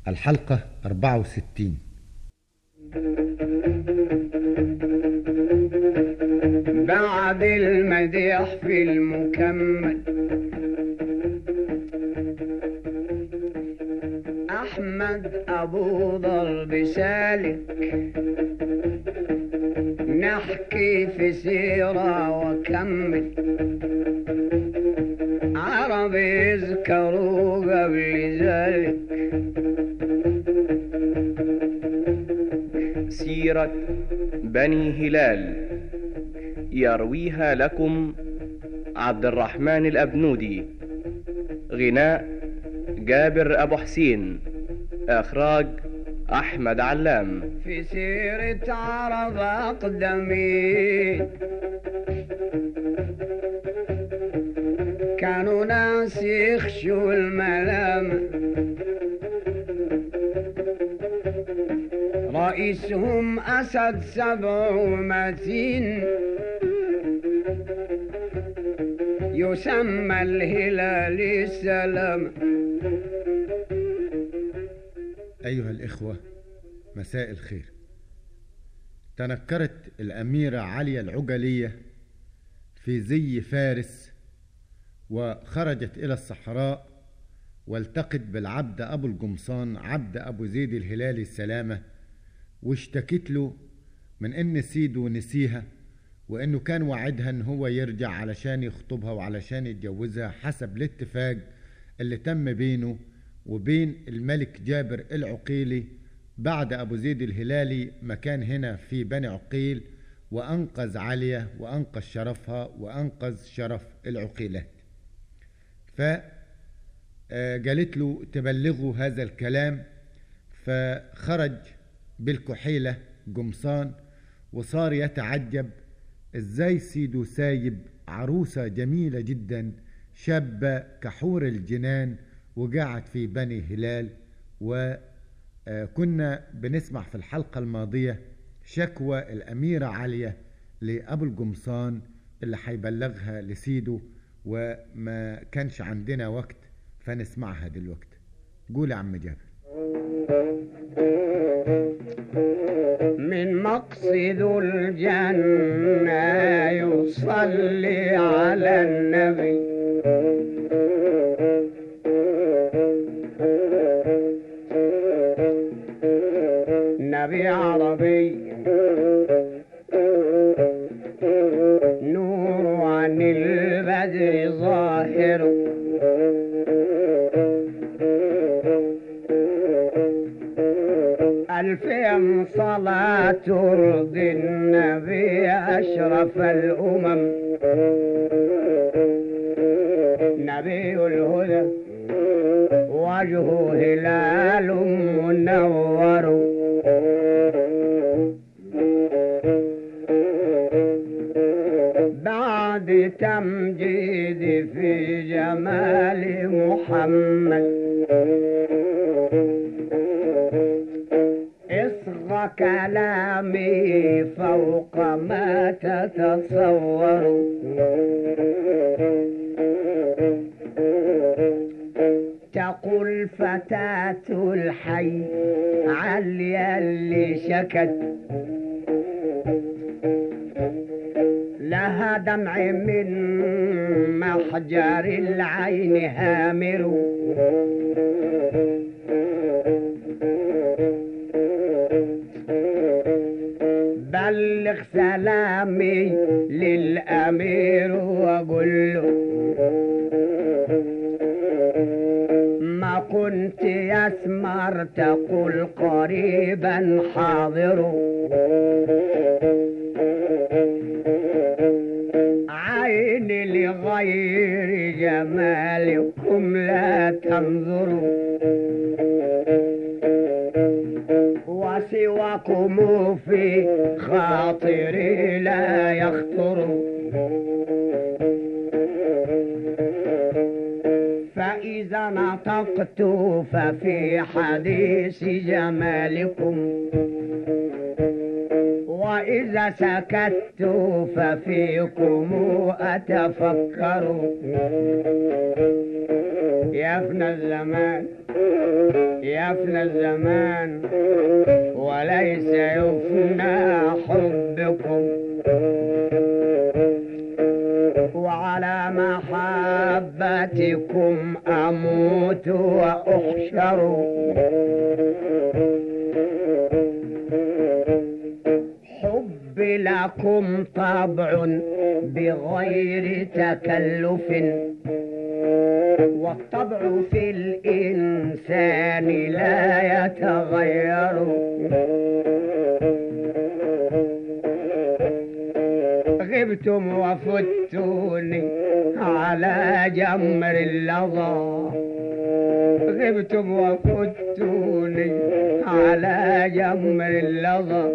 الحلقة 64 بعد المديح في المكمل أحمد أبو ضرب سالك نحكي في سيرة وكمل عرب يذكروا قبل ذلك سيرة بني هلال يرويها لكم عبد الرحمن الأبنودي غناء جابر أبو حسين إخراج أحمد علام في سيرة عرب أقدمين كانوا ناس يخشوا الملام رئيسهم أسد سبع ومتين يسمى الهلال السلام أيها الإخوة مساء الخير تنكرت الأميرة عليا العجلية في زي فارس وخرجت إلى الصحراء والتقت بالعبد أبو القمصان عبد أبو زيد الهلالي السلامة واشتكت له من إن سيده نسيها وإنه كان وعدها إن هو يرجع علشان يخطبها وعلشان يتجوزها حسب الاتفاق اللي تم بينه وبين الملك جابر العقيلي بعد أبو زيد الهلالي مكان هنا في بني عقيل وأنقذ عليا وأنقذ شرفها وأنقذ شرف العقيلات فقالت له تبلغوا هذا الكلام فخرج بالكحيلة قمصان وصار يتعجب ازاي سيدو سايب عروسة جميلة جدا شابة كحور الجنان وقعد في بني هلال وكنا بنسمع في الحلقة الماضية شكوى الأميرة علية لأبو القمصان اللي حيبلغها لسيدو وما كانش عندنا وقت فنسمعها دلوقتي قول يا عم جابر من مقصد الجنة يصلي على النبي نبي عربي نور عن البدر ظاهر ألفين صلاة ترضي النبي أشرف الأمم نبي الهدى وجهه هلال منور بعد تمجيد في جمال محمد اصغى كلامي فوق ما تتصور تقول فتاة الحي عليا اللي شكت لها دمع من محجر العين هامر بلغ سلامي للأمير وقل له ما كنت يسمر تقول قريبا حاضر عيني لغير جمالكم لا تنظروا وسواكم في خاطري لا يخطر فإذا نطقت ففي حديث جمالكم وإذا سكت ففيكم أتفكر يفنى الزمان يفنى الزمان وليس يفنى حبكم وعلى محبتكم أموت وأحشر حب لكم طبع بغير تكلف والطبع في الإنسان لا يتغير غبتم وفتوني على جمر اللظى غبتم وفتوني على جمر اللظى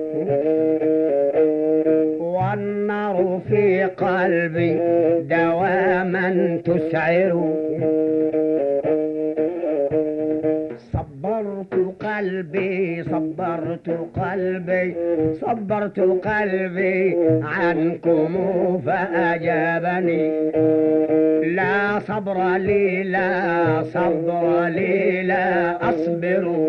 والنار في قلبي دواما تسعر صبرت قلبي صبرت قلبي صبرت قلبي عنكم فأجابني لا صبر لي لا صبر لي لا أصبر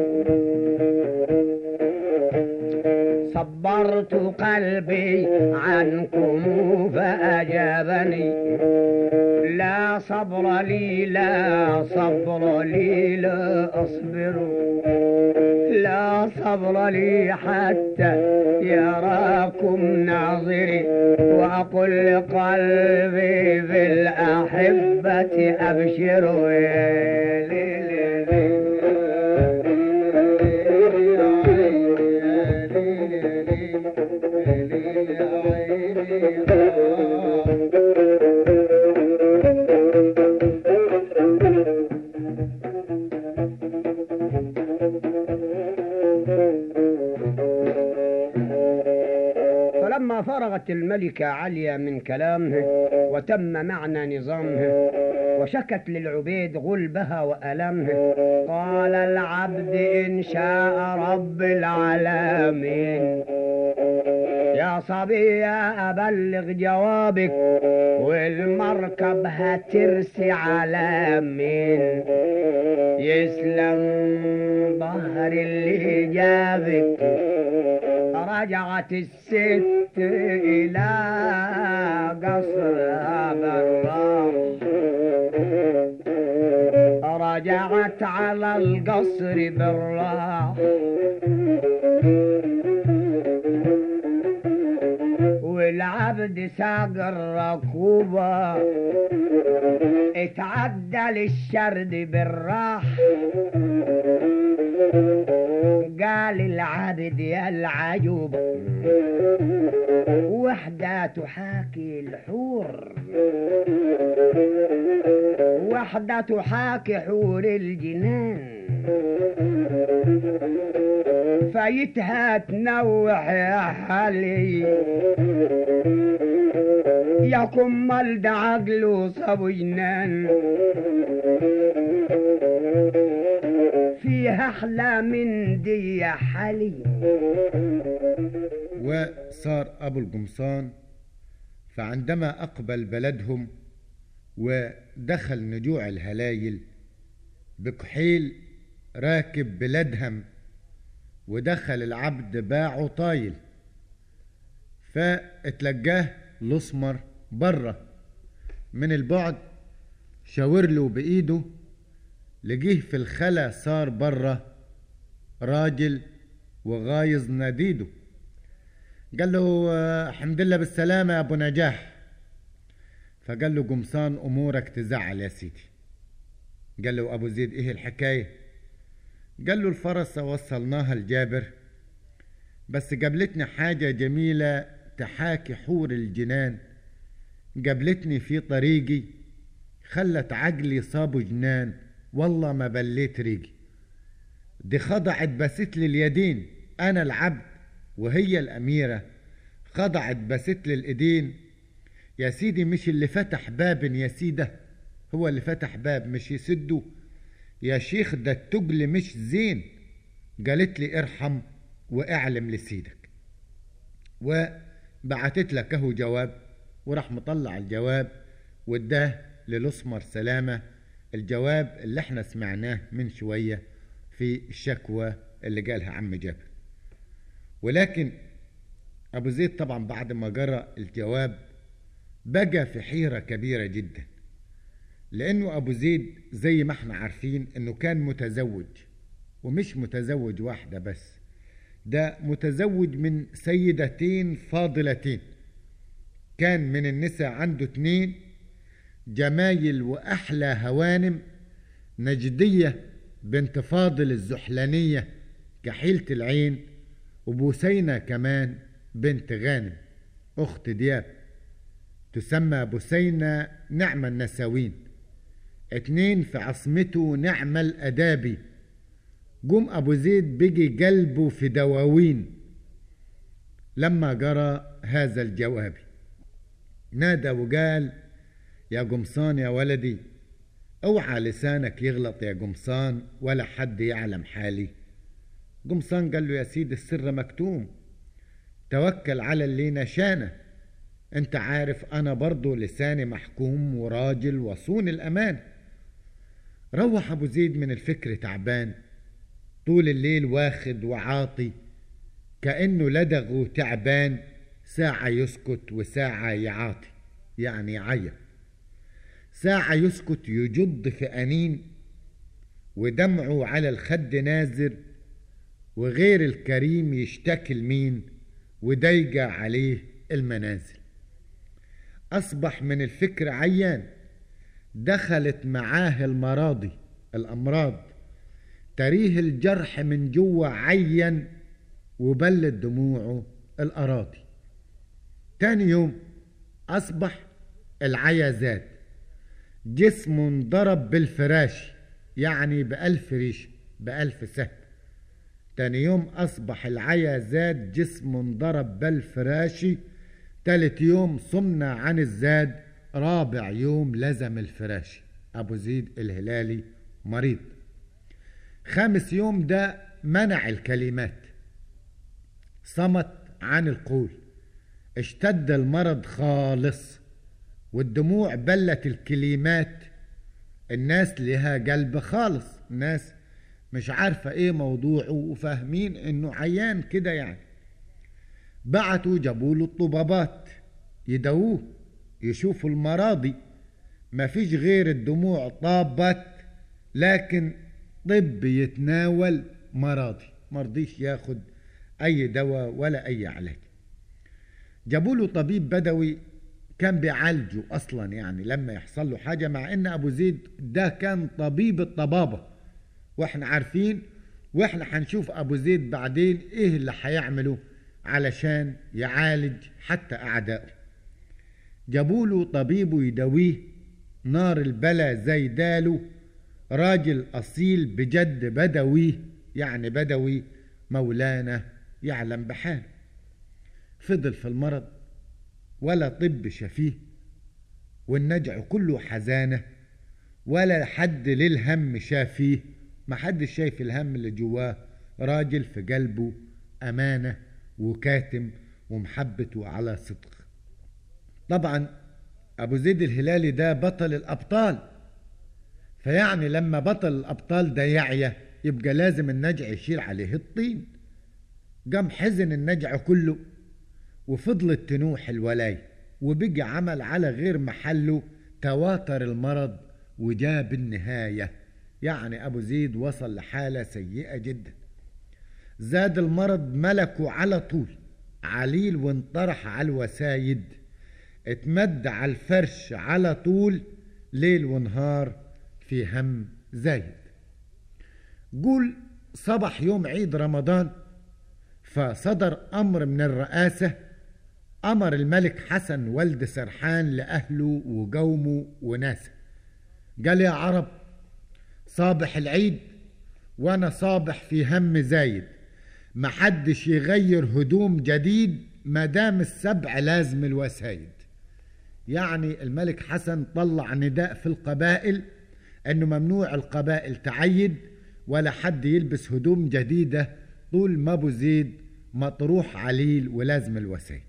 صبرت قلبي عنكم فأجابني لا صبر لي لا صبر لي لا أصبر لا صبر لي حتى يراكم ناظري وأقول لقلبي بالأحبة أبشروا يا ليلي فلما فرغت الملكة عليا من كلامه وتم معنى نظامه وشكت للعبيد غلبها وألمه قال العبد إن شاء رب العالمين يا صبية أبلغ جوابك والمركب هترسي على مين يسلم ظهر اللي جابك رجعت الست إلى قصرها بالراح رجعت على القصر بالراح والعبد ساق الركوبة اتعدى للشرد بالراح قال العبد يا العجوبة وحدة تحاكي الحور وحدة تحاكي حور الجنان فايتها تنوح يا حلي يا كمال ده عقله صبو جنان فيها احلى من دي يا حلي وصار أبو القمصان فعندما أقبل بلدهم ودخل نجوع الهلايل بكحيل راكب بلدهم ودخل العبد باعه طايل فاتلقاه الاسمر بره من البعد شاور له بايده لقيه في الخلا صار بره راجل وغايظ نديده قال له آه، الحمد لله بالسلامة يا أبو نجاح فقال له قمصان أمورك تزعل يا سيدي قال له أبو زيد إيه الحكاية قال له الفرسة وصلناها لجابر بس قابلتني حاجة جميلة تحاكي حور الجنان قابلتني في طريقي خلت عقلي صابه جنان والله ما بليت ريقي دي خضعت بست لي اليدين انا العبد وهي الاميره خضعت بست لي الايدين يا سيدي مش اللي فتح باب يا سيده هو اللي فتح باب مش يسده يا شيخ ده التجل مش زين قالت لي ارحم واعلم لسيدك وبعتت لك اهو جواب وراح مطلع الجواب واداه للأسمر سلامة الجواب اللي احنا سمعناه من شوية في الشكوى اللي قالها عم جابر ولكن أبو زيد طبعا بعد ما قرأ الجواب بقى في حيرة كبيرة جدا لأنه أبو زيد زي ما احنا عارفين أنه كان متزوج ومش متزوج واحدة بس ده متزوج من سيدتين فاضلتين كان من النساء عنده اتنين جمايل وأحلى هوانم نجدية بنت فاضل الزحلانية كحيلة العين وبوسينة كمان بنت غانم أخت دياب تسمى بوسينة نعم النساوين اتنين في عصمته نعم الأدابي جم أبو زيد بيجي قلبه في دواوين لما جرى هذا الجواب نادى وقال يا قمصان يا ولدي اوعى لسانك يغلط يا قمصان ولا حد يعلم حالي قمصان قال له يا سيدي السر مكتوم توكل على اللي نشانه انت عارف انا برضو لساني محكوم وراجل وصون الامان روح ابو زيد من الفكر تعبان طول الليل واخد وعاطي كأنه لدغ وتعبان ساعة يسكت وساعة يعاطي يعني يعيط ساعة يسكت يجد في أنين ودمعه على الخد نازل وغير الكريم يشتكي المين ودايجة عليه المنازل أصبح من الفكر عيان دخلت معاه المراضي الأمراض تريه الجرح من جوه عين وبلت دموعه الأراضي تاني يوم أصبح العيا زاد جسمه انضرب بالفراش يعني بألف ريش بألف سهم تاني يوم أصبح العيا زاد جسمه انضرب بالفراشي تالت يوم صمنا عن الزاد رابع يوم لزم الفراشي أبو زيد الهلالي مريض خامس يوم ده منع الكلمات صمت عن القول اشتد المرض خالص والدموع بلت الكلمات الناس لها قلب خالص الناس مش عارفة ايه موضوعه وفاهمين انه عيان كده يعني بعتوا جابوا له الطبابات يدووه يشوفوا المراضي ما فيش غير الدموع طابت لكن طب يتناول مراضي مرضيش ياخد اي دواء ولا اي علاج جابوا له طبيب بدوي كان بيعالجه اصلا يعني لما يحصل له حاجه مع ان ابو زيد ده كان طبيب الطبابه واحنا عارفين واحنا هنشوف ابو زيد بعدين ايه اللي هيعمله علشان يعالج حتى اعدائه جابوا له طبيبه يداويه نار البلا زي داله راجل اصيل بجد بدوي يعني بدوي مولانا يعلم بحاله فضل في المرض ولا طب شفيه والنجع كله حزانه ولا حد للهم شافيه ما حد شايف الهم اللي جواه راجل في قلبه أمانة وكاتم ومحبته على صدق طبعا أبو زيد الهلالي ده بطل الأبطال فيعني لما بطل الأبطال ده يعيا يبقى لازم النجع يشيل عليه الطين قام حزن النجع كله وفضلت تنوح الولاي وبقى عمل على غير محله تواتر المرض وجاب النهاية يعني أبو زيد وصل لحالة سيئة جدا زاد المرض ملكه على طول عليل وانطرح على الوسايد اتمد على الفرش على طول ليل ونهار في هم زايد قول صبح يوم عيد رمضان فصدر أمر من الرئاسة أمر الملك حسن ولد سرحان لأهله وقومه وناسه قال يا عرب صابح العيد وانا صابح في هم زايد محدش يغير هدوم جديد ما دام السبع لازم الوسايد يعني الملك حسن طلع نداء في القبائل انه ممنوع القبائل تعيد ولا حد يلبس هدوم جديدة طول ما ابو زيد مطروح عليل ولازم الوسائد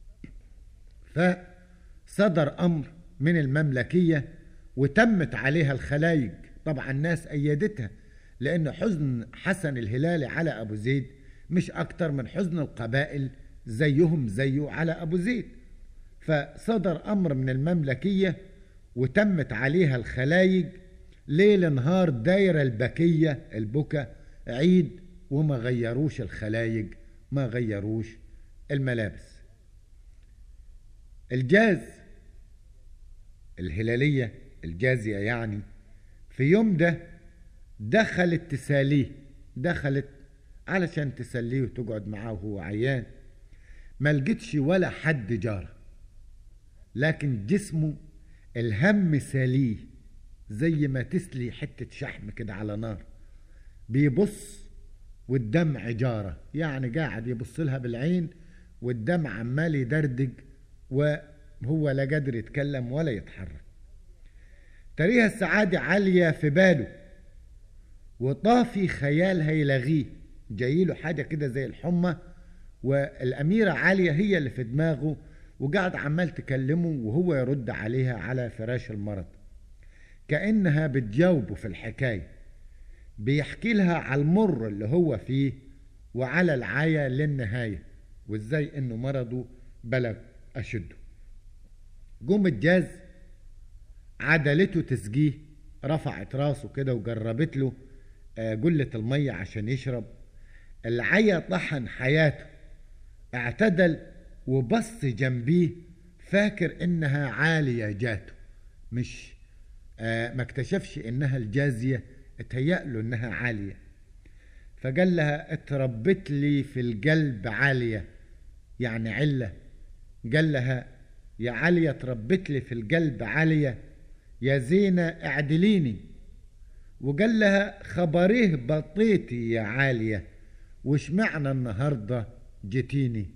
فصدر أمر من المملكية وتمت عليها الخلايج طبعا الناس أيدتها لأن حزن حسن الهلالي على أبو زيد مش أكتر من حزن القبائل زيهم زيه على أبو زيد فصدر أمر من المملكية وتمت عليها الخلايج ليل نهار دايرة البكية البكا عيد وما غيروش الخلايج ما غيروش الملابس الجاز الهلالية الجازية يعني في يوم ده دخلت تساليه دخلت علشان تسليه وتقعد معاه وهو عيان ما لقيتش ولا حد جاره لكن جسمه الهم ساليه زي ما تسلي حتة شحم كده على نار بيبص والدمع جارة يعني قاعد يبص لها بالعين والدمع عمال يدردج وهو لا قادر يتكلم ولا يتحرك تريها السعادة عالية في باله وطافي خيالها يلغيه جايله حاجة كده زي الحمى والأميرة عالية هي اللي في دماغه وقاعد عمال تكلمه وهو يرد عليها على فراش المرض كأنها بتجاوبه في الحكاية بيحكي لها على المر اللي هو فيه وعلى العاية للنهاية وازاي انه مرضه بلغ أشده جم الجاز عدلته تسجيه رفعت راسه كده وجربت له جلة المية عشان يشرب العيا طحن حياته اعتدل وبص جنبيه فاكر انها عالية جاته مش آه ما اكتشفش انها الجازية اتهيأ له انها عالية فقال لها اتربت لي في القلب عالية يعني علة قال لها يا عالية اتربت لي في القلب عالية يا زينة اعدليني وقال لها خبريه بطيتي يا عالية وش معنى النهاردة جيتيني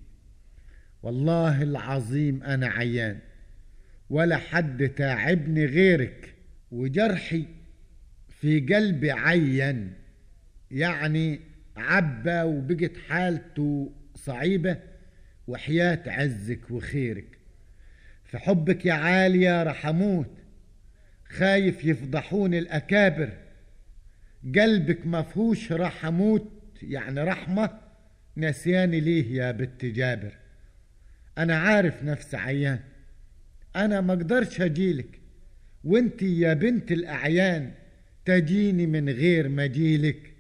والله العظيم أنا عيان ولا حد تعبني غيرك وجرحي في قلبي عين يعني عبى وبقت حالته صعيبة وحياة عزك وخيرك في حبك يا عالية رح أموت خايف يفضحوني الأكابر قلبك مفهوش رح أموت يعني رحمة نسياني ليه يا بنت جابر أنا عارف نفس عيان أنا ما أقدرش أجيلك وانت يا بنت الأعيان تجيني من غير ما أجيلك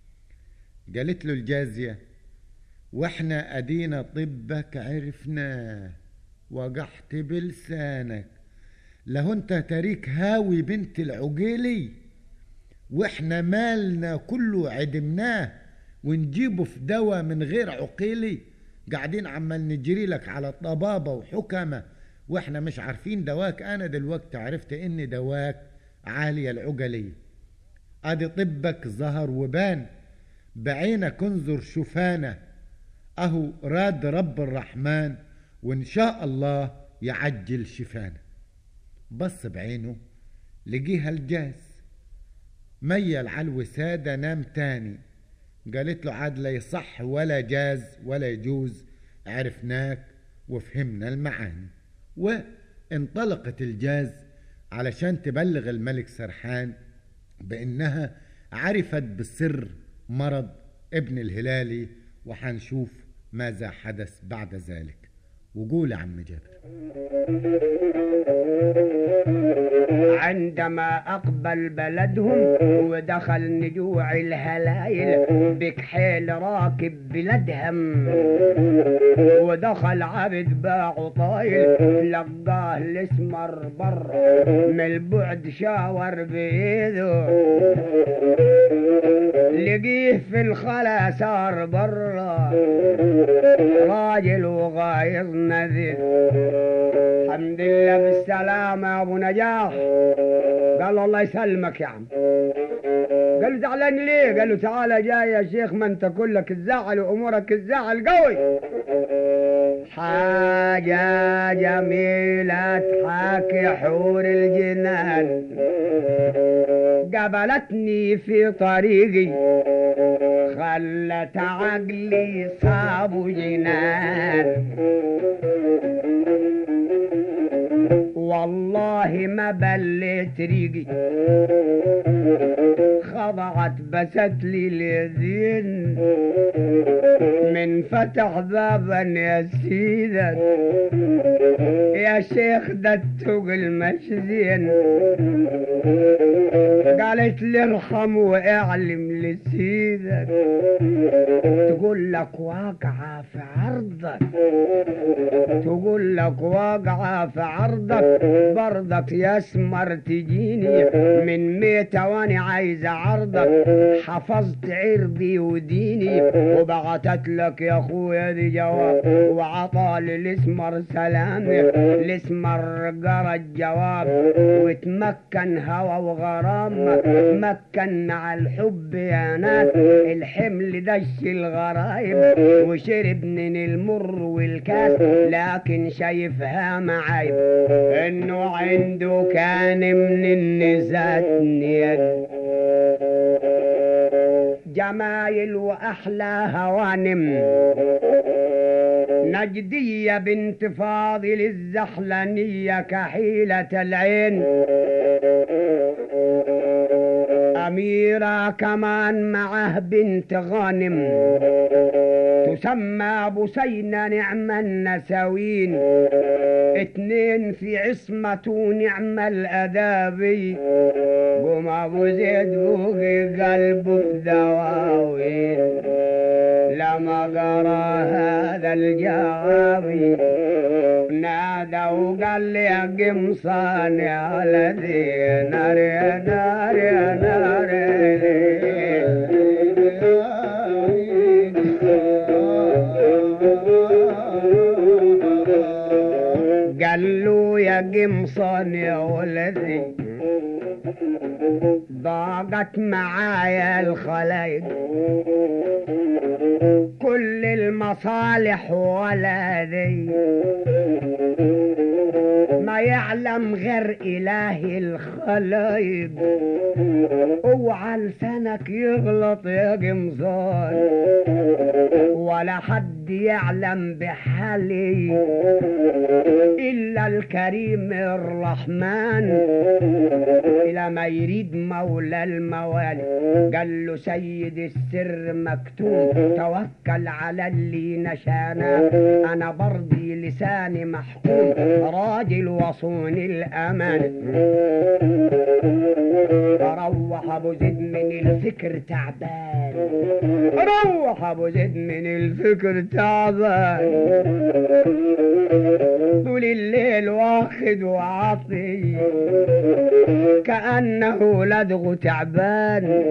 قالت له الجازية واحنا أدينا طبك عرفناه وقحت بلسانك لو انت تريك هاوي بنت العقيلي واحنا مالنا كله عدمناه ونجيبه في دواء من غير عقيلي قاعدين عمال نجري لك على طبابة وحكمة واحنا مش عارفين دواك انا دلوقتي عرفت ان دواك عالية العقلية ادي طبك ظهر وبان بعينك انظر شوفانا اهو راد رب الرحمن وان شاء الله يعجل شفانا بص بعينه لقيها الجاز ميل على الوسادة نام تاني قالت له عاد لا يصح ولا جاز ولا يجوز عرفناك وفهمنا المعاني وانطلقت الجاز علشان تبلغ الملك سرحان بانها عرفت بالسر مرض ابن الهلالي وحنشوف ماذا حدث بعد ذلك وقول يا عم جابر عندما أقبل بلدهم ودخل نجوع الهلايل بكحيل راكب بلدهم ودخل عبد باع طايل لقاه الاسمر بر من البعد شاور بإيده لقيه في الخلا صار برا راجل وغايظ نذير الحمد لله بالسلامة يا أبو نجاح قال له الله يسلمك يا عم قال له زعلان ليه؟ قال له تعالى جاي يا شيخ ما انت كلك تزعل وامورك تزعل قوي حاجة جميلة تحاكي حور الجنان قبلتني في طريقي خلت عقلي صاب جنان والله ما بليت ريقي خضعت بست لي اليدين من فتح بابا يا سيدة يا شيخ ده التقل مش زين قالت لي ارحم واعلم لسيدك تقول لك واقعة في عرضك تقول لك واقعة في عرضك برضك يا اسمر تجيني من ميتة وانا عايزة عرضك حفظت عرضي وديني وبعتت لك يا اخويا دي جواب وعطى للاسمر سلام الاسمر قرا الجواب وتمكن هوى وغرام مكن مع الحب يا ناس الحمل دش الغرايب وشرب من المر والكاس لكن شايفها معايب انه عنده كان من النساء نيد جمايل واحلى هوانم نجدية بنت فاضل الزحلانية كحيلة العين أميرة كمان معه بنت غانم تسمى بسينة نعم النساوين اتنين في عصمة ونعم الأدابي قوم أبو زيد بوقي قلبه في دواوين لما قرا هذا الجوابي نادى وقال لي يا قمصان يا الذي نار يا نار يا نار قال له يا قمصان يا ولدي ضاقت معايا الخلايق كل المصالح ولا ذي ما يعلم غير إله الخلايق اوعى لسانك يغلط يا قمصان ولا حد يعلم بحالي إلا الكريم الرحمن إلى ما يريد مولى الموالي قال له سيد السر مكتوب توكل على اللي نشانا أنا برضي لساني محكوم راجل وصون الأمان روح أبو زيد من الفكر تعبان روح أبو زيد من الفكر تعبان طول الليل واخد وعاطي كأنه لدغ تعبان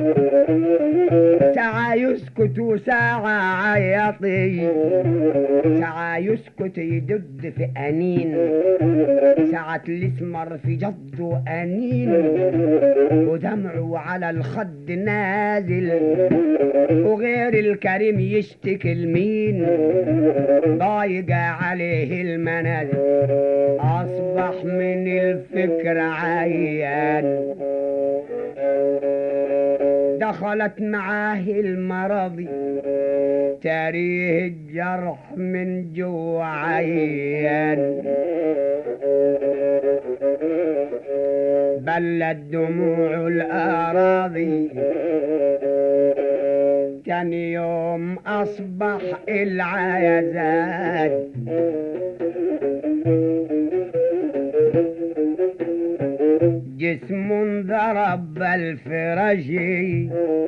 ساعة يسكت وساعة عيطي ساعة يسكت يدد في أنين ساعة الاسمر في جده أنين ودمعه على الخد نازل وغير الكريم يشتكي المين ضايقة عليه المنازل أصبح من الفكر عيان دخلت معاه المرض تاريه الجرح من جوا عيان بلت دموع الأراضي تاني يوم أصبح العيزان جسم ضرب الفراشي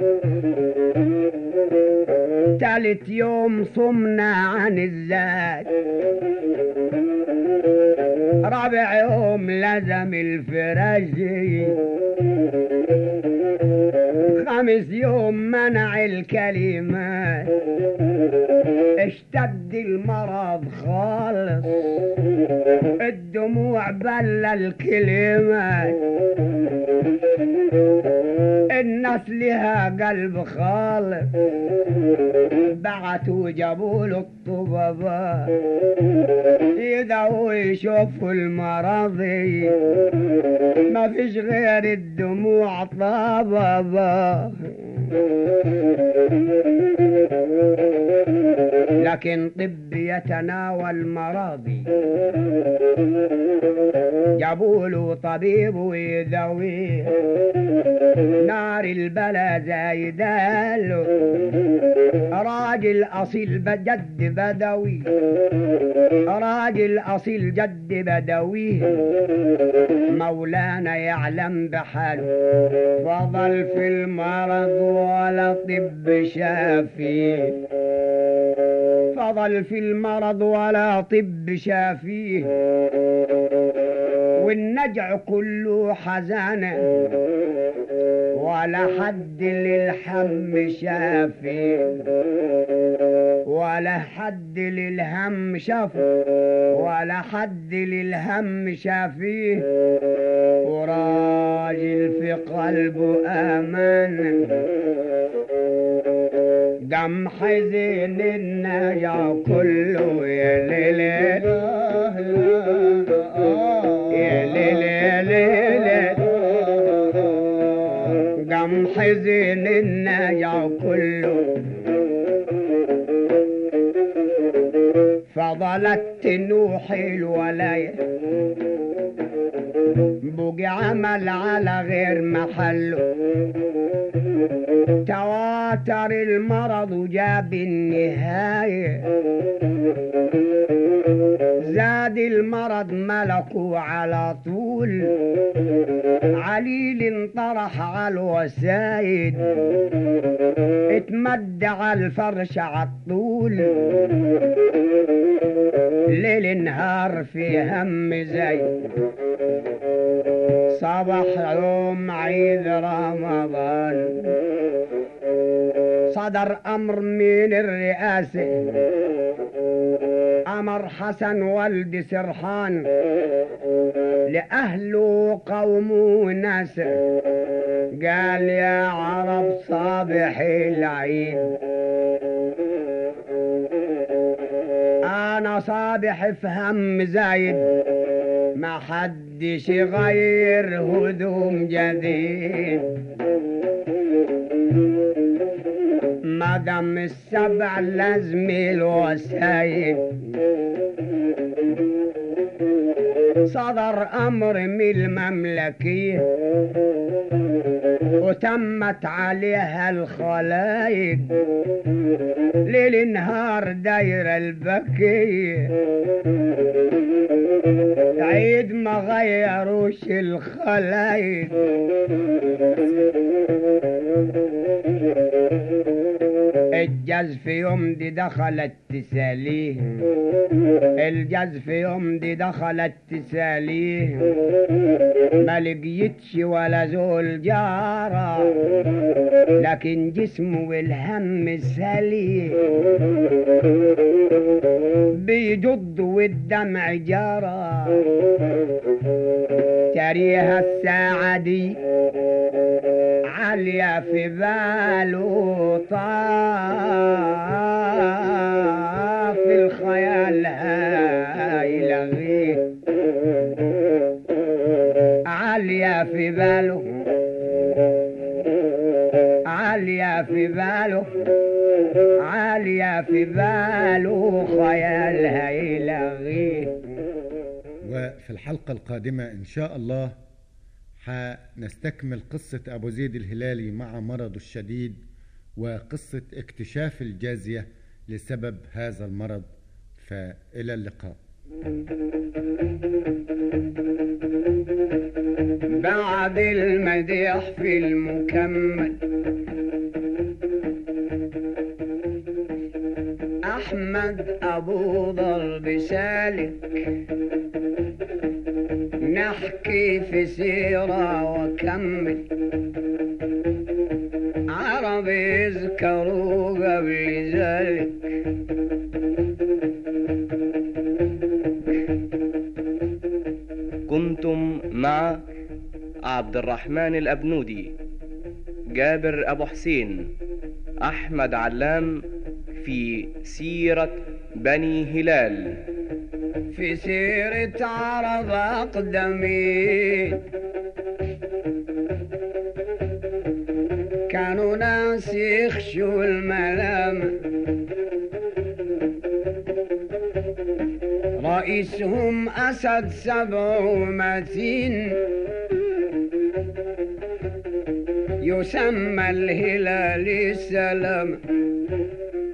تالت يوم صمنا عن الزاد رابع يوم لزم الفراشي خامس يوم منع الكلمات اشتد المرض خالص الدموع بل الكلمات الناس لها قلب خالص بعتوا جابوا له الطبباء يدعوا يشوفوا المراضي ما فيش غير الدموع طببا لكن طب يتناول مراضي جابوا له طبيب ويداويه نار البلا زايداله راجل اصيل بجد بدوي راجل اصيل جد بدوي مولانا يعلم بحاله فضل في المرض ولا طب شافيه فضل في المرض ولا طب شافيه والنجع كله حزانه ولا حد للهم شافي ولا حد للهم شاف ولا حد للهم شافيه وراجل في قلبه امان دم حزين النجا كله يا ليل يا ليل يا ليل دم حزين النجا كله فضلت تنوح الولاية بقي عمل على غير محله تواتر المرض وجاب النهاية زاد المرض ملكه على طول عليل انطرح على الوسايد اتمد على الفرش على الطول ليل نهار في هم زي صباح يوم عيد رمضان صدر امر من الرئاسة امر حسن ولد سرحان لاهله وقومه وناسه قال يا عرب صابح العيد انا صابح افهم زايد ما حدش يغير هدوم جديد ما دام السبع لازم الوسايد صدر امر من المملكيه وتمت عليها الخلايق ليل نهار داير البكية عيد ما غيروش الخلايق الجز في يوم دي دخلت تساليه الجز في يوم دي دخلت تساليه ما لقيتش ولا زول جارة لكن جسمه والهم سليه بيجض والدمع جرى تريها الساعة دي عالية في باله طاف الخيال هاي لغيه عالية في باله عالية في باله عالية في باله خيالها يلغيه وفي الحلقة القادمة إن شاء الله حنستكمل قصة أبو زيد الهلالي مع مرضه الشديد وقصة اكتشاف الجازية لسبب هذا المرض فإلى اللقاء بعد المديح في المكمل أحمد أبو ضرب سالك نحكي في سيرة وكمل ما بيذكروا قبل ذلك كنتم مع عبد الرحمن الأبنودي جابر أبو حسين أحمد علام في سيرة بني هلال في سيرة عرب أقدمين كانوا ناس يخشوا الملام رئيسهم أسد سبع ومتين يسمى الهلال السلام